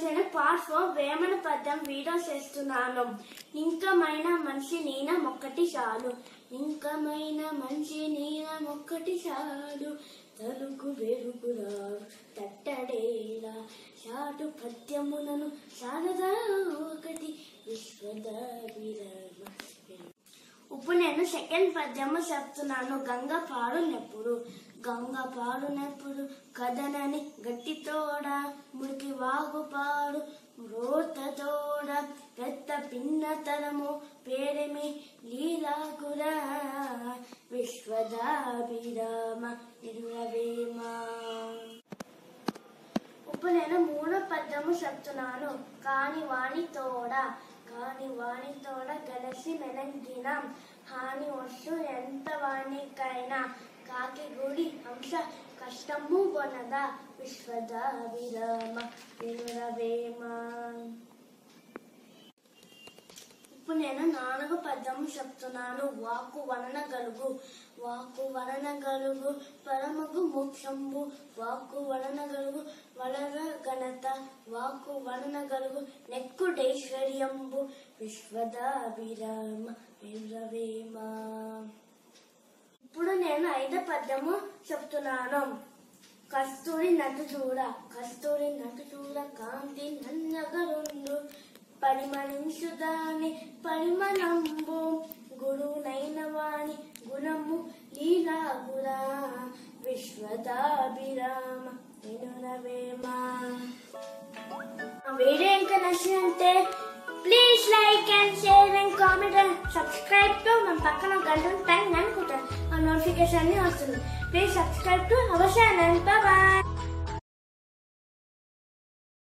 నేను part four Vemana పద్యం video చేస్తున్నాను ఇంకమైన మనిషి నీన మొక్కటి చాలు ఇంకమైన మనిషి నీన మొక్కటి చాలు తలుకు వెలుగురారు తట్టడేలా చాటు పద్యములను శారదా ఒకటి విశ్వద విరమ ఇప్పుడు నేను సెకండ్ పద్యము చెప్తున్నాను గంగ పాడునెప్పుడు గంగ పాడునెప్పుడు కథనని గట్టితోడ మురికి వాగు పాడు రోతతోడ పెద్ద పిన్నతరము పేరమి లీలాకురా విశ్వదాభిరామ నిర్వవేమ ఇప్పుడు నేను మూడో పద్యము చెప్తున్నాను కాని వాణి తోడ కాని వాణి తోడ గలసి మెనంగిన హాని వస్తు ఎంత వాణికైనా కాకి గుడి హంస కష్టము కొనద విశ్వద విరమ విరవేమ ఇప్పుడు నేను నాలుగు పద్యము చెప్తున్నాను వాకు వలన గలుగు వాకు వలన గలుగు పరమగు మోక్షంబు వాకు వలన గలుగు వలన ఘనత వాకు వలన గలుగు నెక్కుడైశ్వర్యంబు విశ్వద విరామ విరవేమ ఇప్పుడు నేను ఐదో పద్యము చెప్తున్నాను కస్తూరి నటు చూడ కస్తూరి నటు చూడ కాంతి నన్నగరుండు పరిమళించు దాని పరిమళంబు గురునైన వాణి గుణము లీలాగురా విశ్వదాభిరామ వినురవేమ వీడియో ఇంకా నచ్చినంటే please like and share and comment and subscribe to మన పక్కన గంట టైం అనుకుంటాను ఆ నోటిఫికేషన్ అన్ని వస్తుంది please subscribe to our channel bye